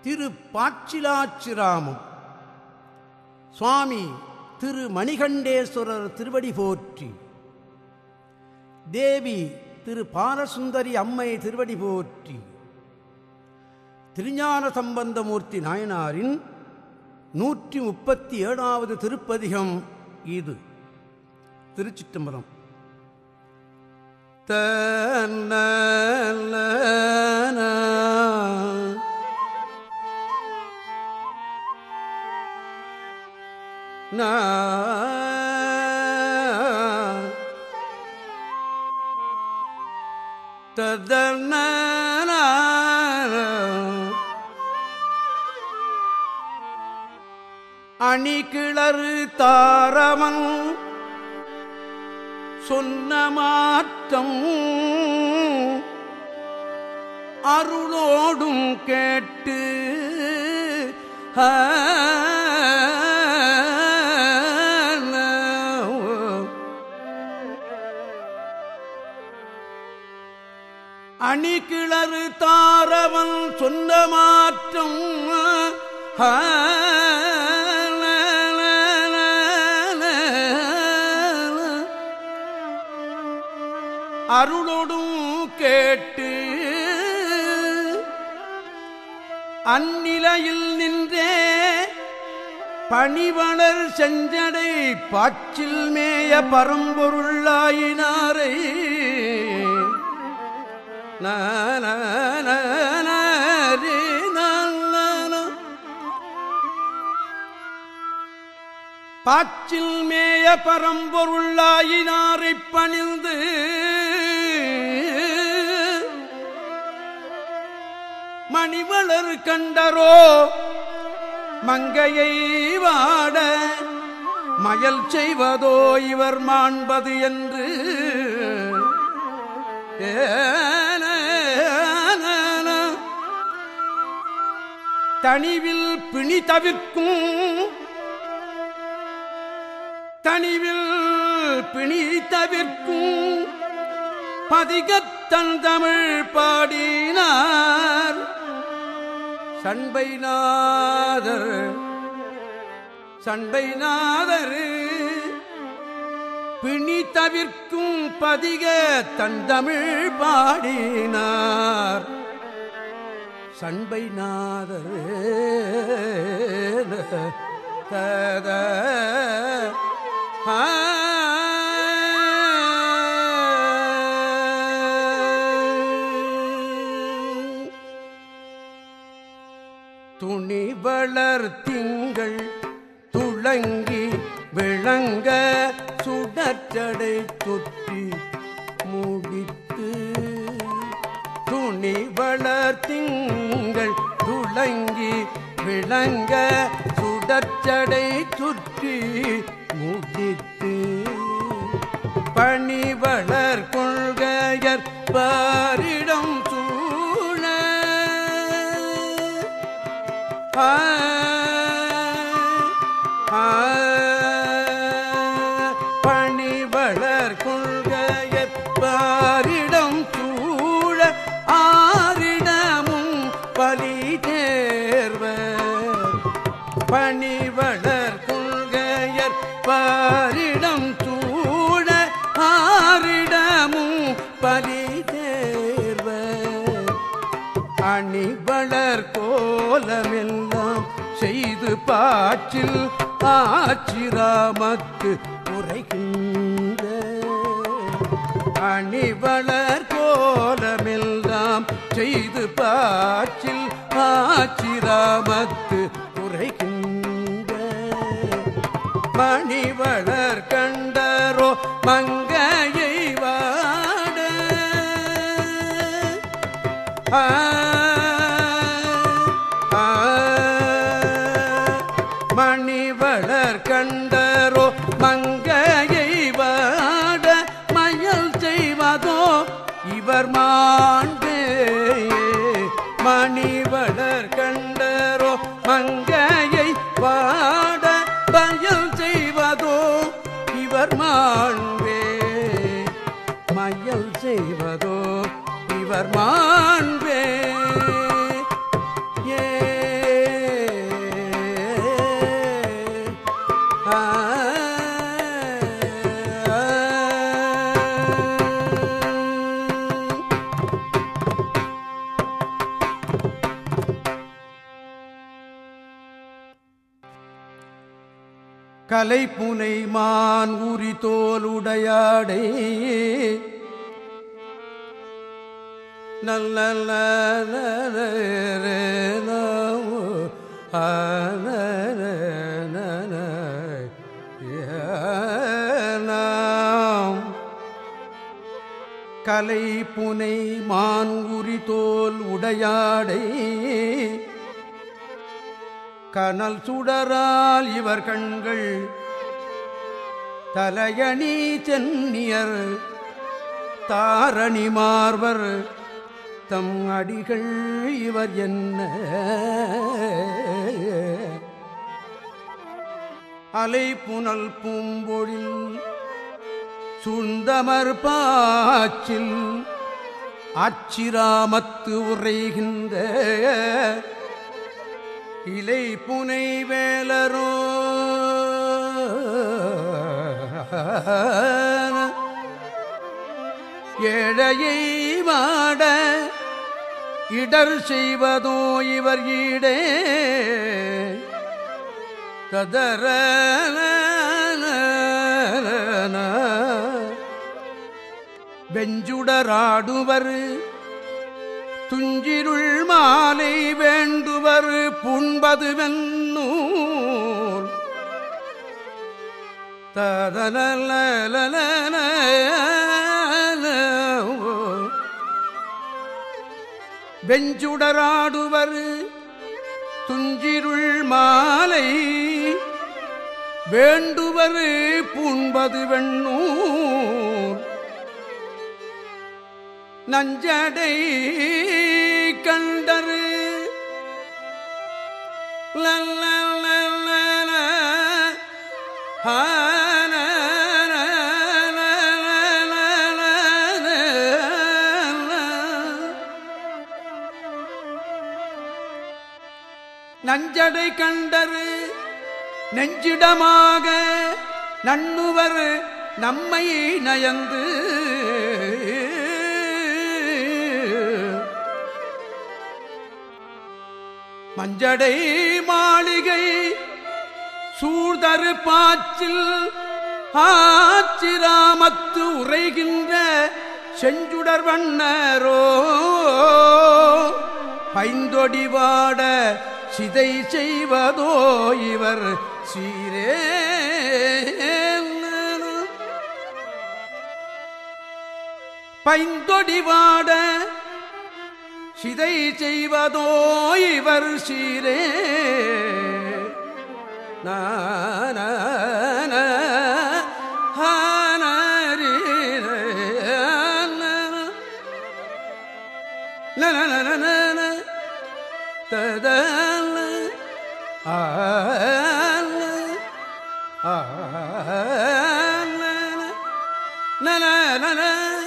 திரு பாச்சிலாச்சிராமம் சுவாமி திரு மணிகண்டேஸ்வரர் திருவடி போற்றி தேவி திரு பாலசுந்தரி அம்மை திருவடி போற்றி திருஞான சம்பந்தமூர்த்தி நாயனாரின் நூற்றி முப்பத்தி ஏழாவது திருப்பதிகம் இது திருச்சிற்றம்பலம் தன்ன நா ததன அணிகிளறு தாரவன் சொன்ன மாற்றம் அருளோடும் கேட்டு அணிகிளறு தாரவன் சொந்த மாற்றம் அருளோடும் கேட்டு அந்நிலையில் நின்றே பணிவளர் செஞ்சடை பாச்சில் மேய பரம்பொருளாயினாரை நானே நான பாச்சில் மேய பரம்பொருளாயினாரைப் பணிந்து மணிவளர் கண்டரோ மங்கையை வாட மயல் செய்வதோ இவர் மாண்பது என்று ஏன தனிவில் பிணி தவிர்க்கும் தனிவில் பிணி தவிர்க்கும் பதிகத்தன் தமிழ் பாடினார் சண்பைநாதர் சண்பைநாதர் பிணி தவிர்க்கும் பதிக தந்தமிழ் பாடினார் சண்பைநாதர் தத ஆ துணி வளர் திங்கள் துளங்கி விளங்க சுடற்றடை தொற்றி முடித்து துணி வளர் திங்கள் துளங்கி விளங்க சுடற்றடை சுற்றி முடித்து பணிவளர் கொள்கையர் பாரிடம் சூழ ஆ, ஆ, பணிவளர் கொள்கையற் பாரிடம் சூழ ஆரிடமும் பலி தேர்வர் பணிவளர் கொள்கையற் பாரிடம் சூழ ஆரிடமும் பலி தேர்வர் அணிவளர் கோலமெல்லாம் செய்து பாச்சில் ஆச்சிராமத்து உரைகின்ற அணிவளர் கோலமெல்லாம் செய்து பாச்சில் ஆச்சிராமத்து உரைகின்ற மணிவளர் கண்டரோ மங்கையை வாட ஆ, ஆ, மணிவளர் கண்டரோ மங்கையை வாட மயல் செய்வதோ இவர் மாண்டே மணிவளர் கண்டரோ மங்கையை வாட பயல் செய்வதோ இவர் மாண்பே மையல் செய்வதோ இவர் மாண்பே ஏ கலைப்புனை மான் உரி தோலுடையாடை நல்ல கலை புனை மான்குறி தோல் உடையாடை கனல் சுடரால் இவர் கண்கள் தலையணி சென்னியர் தாரணி மார்வர் தம் அடிகள் இவர் என்ன அலை புனல் பூம்பொழில் சுந்தமர் பாச்சில் ஆச்சிராமத்து உரைகின்ற இலை புனை வேலரோ ஏழையை வாட இடர் செய்வதோ இவர் ஈடே கதற வெஞ்சுடராடுவர் துஞ்சிருள் மாலை வேண்டுவர் புண்பது வென்னூல் ததன வெஞ்சுடராடுவர் துஞ்சிருள் மாலை வேண்டுவர் பூண்பது வெண்ணூர் நஞ்சடை கண்டரு லல்லல்லல்லல, ஹானலலலலல. நஞ்சடை கண்டரு நெஞ்சிடமாக நண்ணுவர் நம்மை நயந்து மஞ்சடை மாளிகை சூழ்தரு பாச்சில் ஆச்சிராமத்து உரைகின்ற செஞ்சுடர் வண்ணரோ பைந்தொடி வாட சிதை செய்வதோ இவர் சீரே பைந்தொடி வாட சிதை செய்வதோ இவர் சீரே நான ததன ஆன ஆன நன நன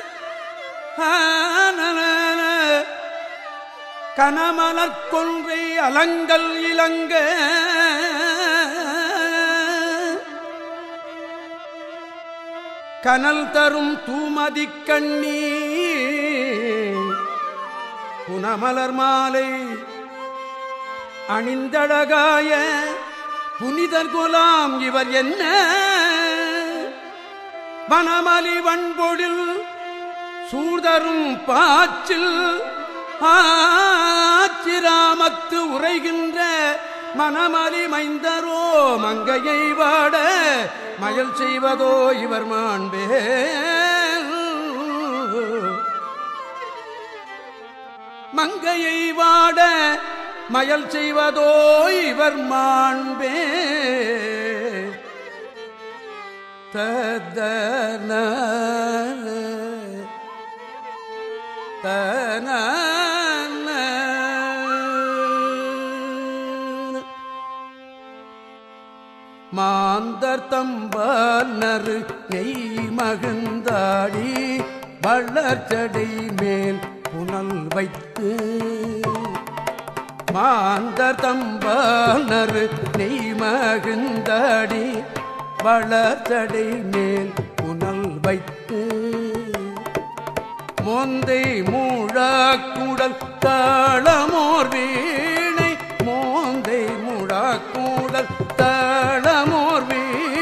ஆனன கனமலர் கொன்றை அலங்கல் இலங்க கனல் தரும் தூமதி கண்ணீ புனமலர் மாலை அணிந்தழகாய புனிதர் குலாம் இவர் என்ன வனமலி வன்பொழில் சூதரும் பாச்சில் ஆச்சிராமத்து உரைகின்ற மனமலி மைந்தரோ மங்கையை வாட மயல் செய்வதோ இவர் மாண்பே மங்கையை வாட மயல் செய்வதோ இவர் மாண்பே ததன தன மாந்தர் தம்பானரு நெய் மகிழ்ந்தாடி வளர்ச்சடை மேல் புனல் வைத்து மாந்தர் தம்பானரு நெய் மகிழ்ந்தாடி வளர்ச்சடை மேல் புனல் வைத்து மொந்தை மூழாக்குடல் தாளமோர் வீணை மோந்தை மூழாக்குடல் தாளமோர் வீணை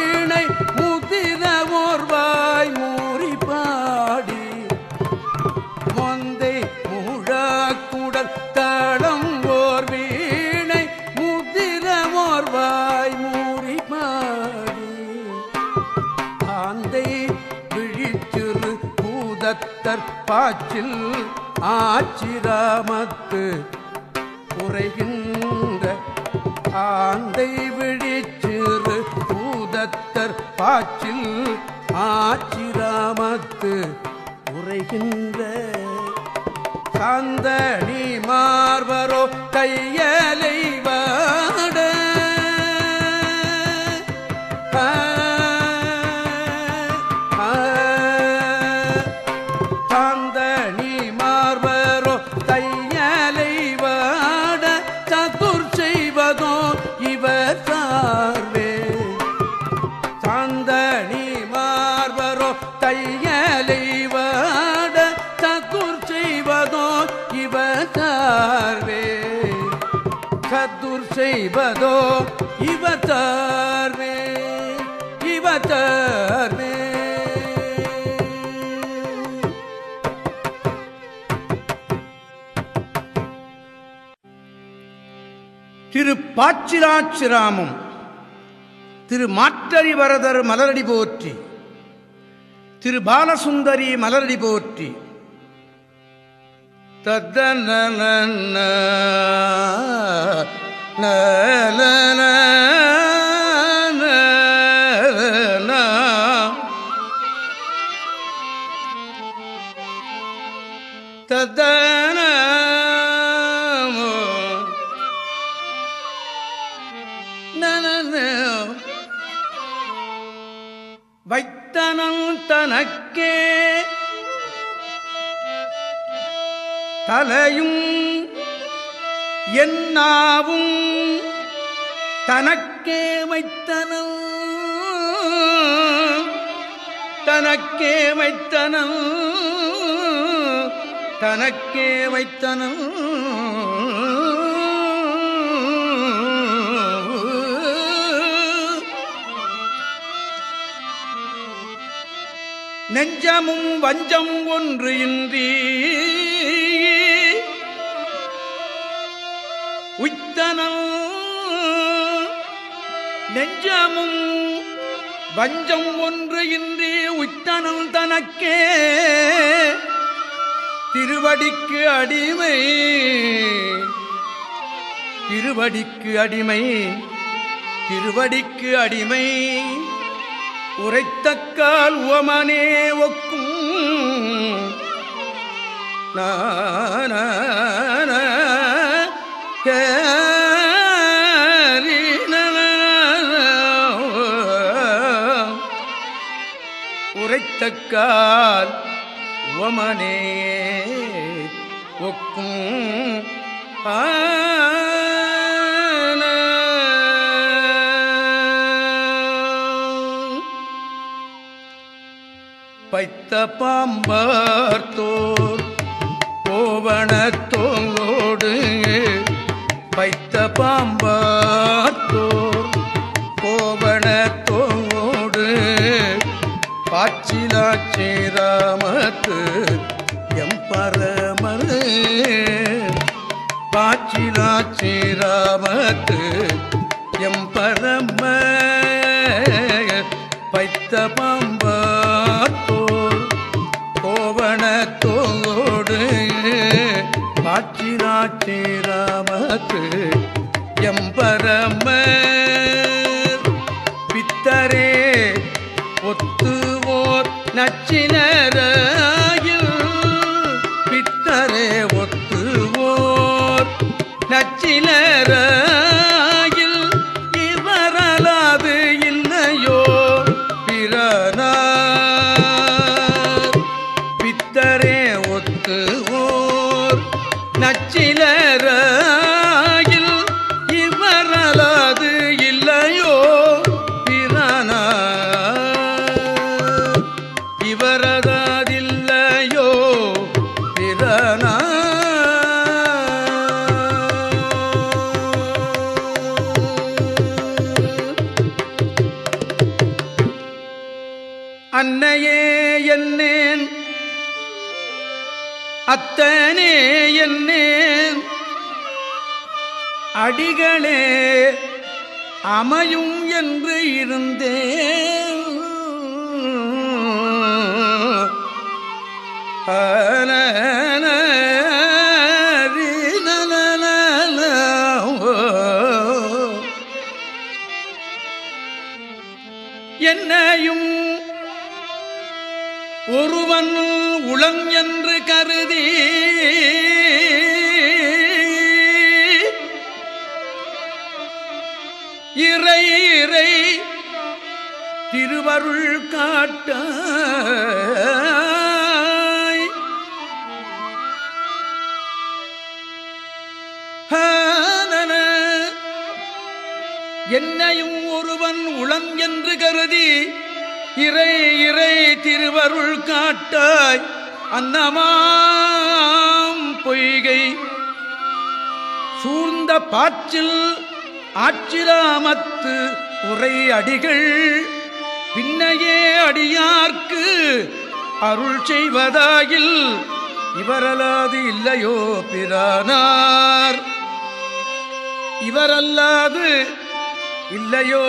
பூதத்தற் பாச்சில் ஆச்சிராமத்து உரைகின்ற ஆந்தை விழிச்சிறு பூதத்தற் பாச்சில் ஆச்சிராமத்து உரைகின்ற சாந்தனி மார்வரோ கையலை வாட ஆ, ஆ, சாந்தனி மார்வரோ தையலை வாட சதுர் செய்வதோ இவர் சார்வே சாந்தனி மார்வரோ தையலை வாட சதுர் செய்வதோ இவர் சார்வே சதுர் செய்வதோ இவத்தார்வே இவத்தார்வே திரு பாச்சிராச்சிராமம் திரு மாற்றறி வரதர் மலரடி போற்றி திரு பாலசுந்தரி மலரடி போற்றி தத்தன தத்தன வைத்தனன் தனக்கே தலையும் என்னாவும் தனக்கே வைத்தனம் தனக்கே வைத்தனம் தனக்கே வைத்தனம் நெஞ்சமும் வஞ்சம் ஒன்று இன்றி உய்த்தனம் நெஞ்சமும் வஞ்சம் ஒன்று இன்றி உய்த்தனம் தனக்கே திருவடிக்கு அடிமை திருவடிக்கு அடிமை திருவடிக்கு அடிமை உரைத்தக்கால் உவமனே ஒக்கும் நான உரைத்தக்கால் உவமனே ஒக்கும் ஆன பைத்த பாம்பார்த்தோர் கோவணத்தோங்கோடு பைத்த பாம்பார்த்தோர் கோவணத்தோங்கோடு பாச்சிலாச்சிராமத்து எம்பரமரு பாச்சிலாச்சிராமத்து எம்பரம பைத்த பாம்பாத்தோர் கோவணத்தோடு பாச்சிராச்சிராமத்து எம்பரம பித்தரே ஒத்துவோர் நச்சினராயில் பித்தரே ஒத்துவோர் நச்சினராயில் இவரலாது இல்லையோ பிறனார் பித்தரே ஒத்துவோர் நச்சிலராயில் இவரலாது இல்லையோ பிறனார் இவரதாதில்லையோ பிறனார் அன்னையே என்னேன் அத்தனே என்னேன் அடிகளே அமையும் என்று இருந்தேன் என்னையும் ஒருவன் உளன் என்று கருதி இறை இறை திருவருள் காட்ட என்னையும் ஒருவன் உளன் என்று கருதி இறை இறை திருவருள் காட்டாய் அன்னமாம் பொய்கை சூழ்ந்த பாற்றில் ஆச்சிராமத்து உரை அடிகள் பின்னையே அடியார்க்கு அருள் செய்வதாகில் இவரலாது இல்லையோ பிரானார் இவரல்லாது இல்லையோ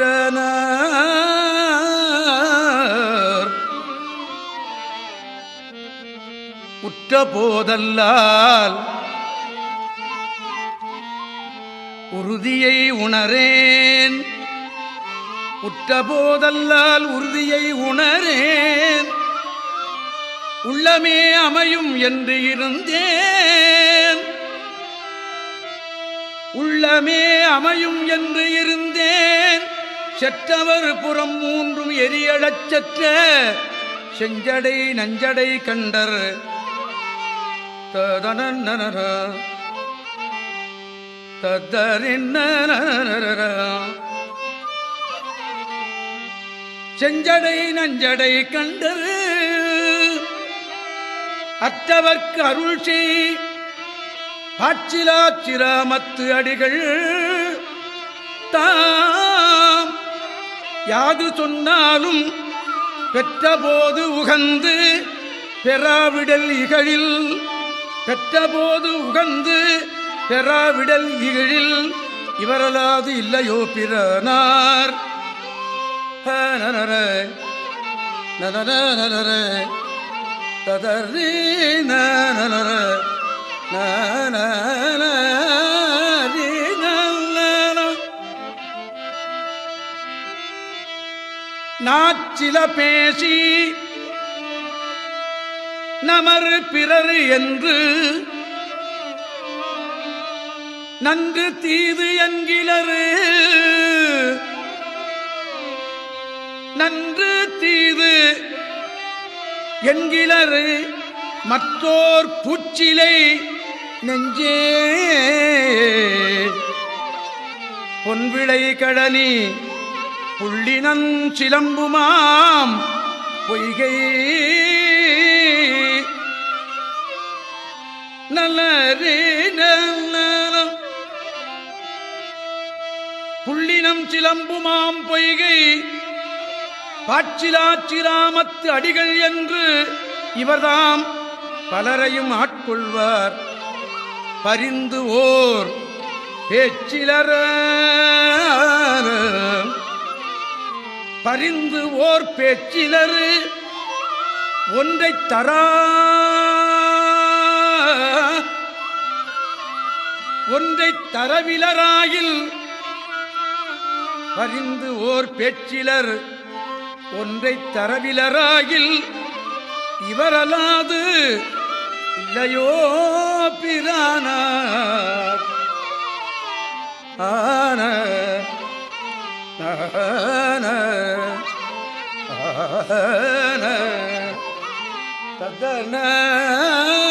பிரானார் உற்ற போதல்லால் உறுதியை உணரேன் உற்ற போதல்லால் உறுதியை உணரேன் உள்ளமே அமையும் என்று இருந்தேன் உள்ளமே அமையும் என்று இருந்தேன் செற்றவர் புறம் மூன்றும் எரியழச் செற்ற செஞ்சடை நஞ்சடை கண்டர் ததனநனர தத்தரின்னரர செஞ்சடை நஞ்சடை கண்டர் அற்றவர்க்கு அருள் செய் பாச்சிலாச்சிராமத்து அடிகள் தாம் யாது சொன்னாலும் பெற்றபோது உகந்து பெறாவிடல் இகழில் பெற்றபோது உகந்து பெறாவிடல் இகழில் இவரலாது இல்லையோ பிறனார் நனர நனர நனர ததறி நனர நாச்சில பேசி நமர் பிறர் என்று நன்று தீது என்கிலரு நன்று தீது என்கிலரு மற்றோர் பூச்சிலை நெஞ்சே பொன்விளை கடனி புள்ளினன் சிலம்புமாம் பொய்கை நல்லரே நல்ல புள்ளினம் சிலம்புமாம் பொய்கை பாச்சிலாச்சிராமத்து அடிகள் என்று இவர்தாம் பலரையும் ஆட்கொள்வார் பரிந்து ஓர் பேச்சிலர பரிந்து ஓர் பேச்சிலரு ஒன்றை தரா ஒன்றை தரவிலராயில் பரிந்து ஓர் பேச்சிலர் ஒன்றை தரவிலராயில் இவரலாது இல்லையோ பிரானார் ஆன ஆன ஆன ததன